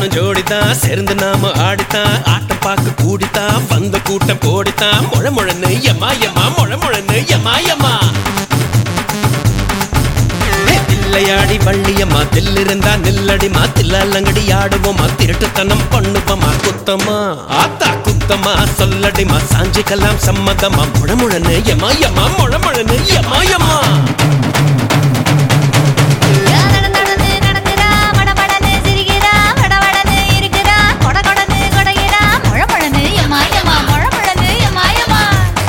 ஜோடிதான் சேர்ந்து நாம ஆடித்தான் ஆட்டம் பார்க்க கூடித்தான் வந்த கூட்டம் கோடித்தான் முழ முழன்னு எம்மா எம்மா முழ முழன்னு எம்மா எம்மா தில்லையாடி வள்ளியம்மா தில்லிருந்தா நில்லடிமா தில்லாலங்கடி ஆடுவோமா திருட்டுத்தனம் பண்ணுவோமா குத்தமா ஆத்தா குத்தமா சொல்லடிமா சாஞ்சிக்கலாம் சம்மதமா முழமுழன்னு எம்மா எம்மா முழமுழன்னு எம்மா எம்மா நடந்து நடந்துடா மடமடன்னு சிரிக்கிறா வடவடன்னு இருக்கிறா கொட கொடன்னு கொடைகிறா முழமுழன்னு எம்மா எம்மா முழமுழன்னு எம்மா எம்மா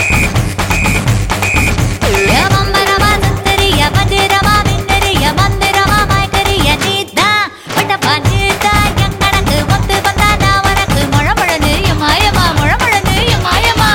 ஏமம்பரமா சுந்தரிய மந்திரமா மின்னறிய மந்திரமா மயக்கரிய நீதா வட்டப்பா நீதா எங்கனக்கு ஒத்து வந்தா நான் உனக்கு முழமுழன்னு எம்மா எம்மா முழமுழன்னு எம்மா எம்மா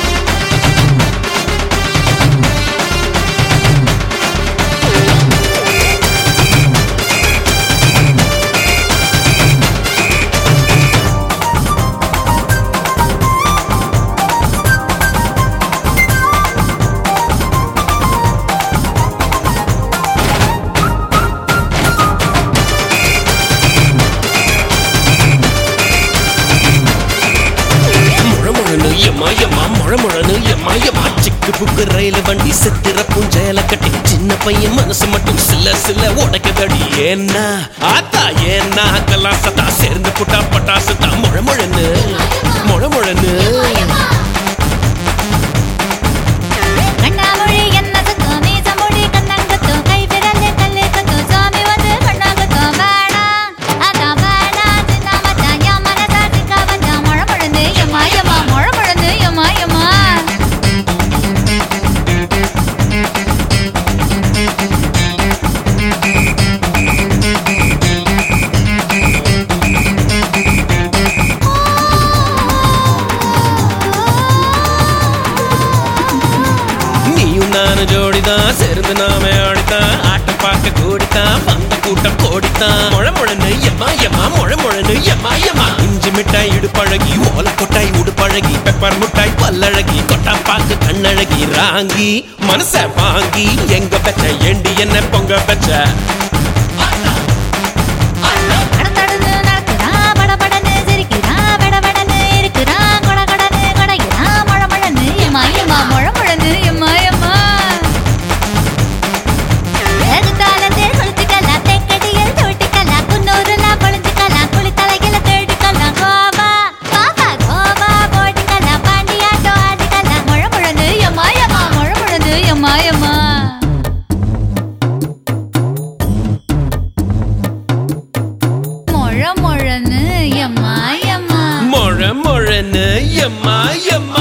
முழமுழனு எம்மா எம்மா முழமுழனு எம்மா எம்மா சிக்கு புக்கு ரயில் வண்டி சித்திர புஞ்சையில கட்டி சின்ன பையன் மனசு மட்டும் சில சில உடைக்கதடி ஏன்னா ஆத்தா ஏன்னா கலாசத்தா சேர்ந்து புட்டா பட்டாசு தான் முழமுழனு முழமுழனு கண்ணாமொழி என்ன சுத்தம் மீசமொழி கண்ணங்கத்தும் கை விரல் கல்லு கத்தும் சுவாமி வந்து கண்ணாங்கத்தும் வேணாம் அதான் வேணாம் சின்ன மச்சான் என் மனசா சிக்கா வச்சான் முழ முழந்து எம்மா எம்மா முழ முழந்து எம்மா எம்மா நீயும் நானும் ஜோடிதான் சேர்ந்து நாம ஆடித்தான் ஆட்டம் பார்க்க கூடித்தான் வந்த கூட்டம் கோடித்தான் முழமுழனு எம்மா எம்மா முழமுழனு எம்மா எம்மா இஞ்சி மிட்டாய் இடுப்பழகி ஓலை கொட்டாய் உடுப்பழகி பெப்பர் முட்டாய் பல்லழகி கொட்டா பாக்கு கண்ணழகி ராங்கி மனச வாங்கி எங்க பெச்ச ஏண்டி என்ன பொங்க பெச்ச நடந்தடந்து நடக்குறா படபடன்னு சிரிக்கிறா வெடவெடன்னு இருக்கிறா கொட கொடன்னு கொடைகிறா முழ முழன்னு எம்மா எம்மா முழ முழன்னு எம்மா எம்மா எதிர்காலத்தில் குளிச்சுக்கலாம் தெக்கடியில் தொட்டிக்கலாம் குன்னூருலாம் பொழிஞ்சுக்கலாம் குளித்தலையில தேடிக்கலாம் கோவா பாப்பா கோவா போட்டுக்கலாம் பாண்டியாட்டம் ஆடிக்கலாம் முழ முழன்னு எம்மா எம்மா முழ முழன்னு எம்மா எம்மா முழ முழன்னு எம்மா எம்மா முழ முழனு எம்மா எம்மா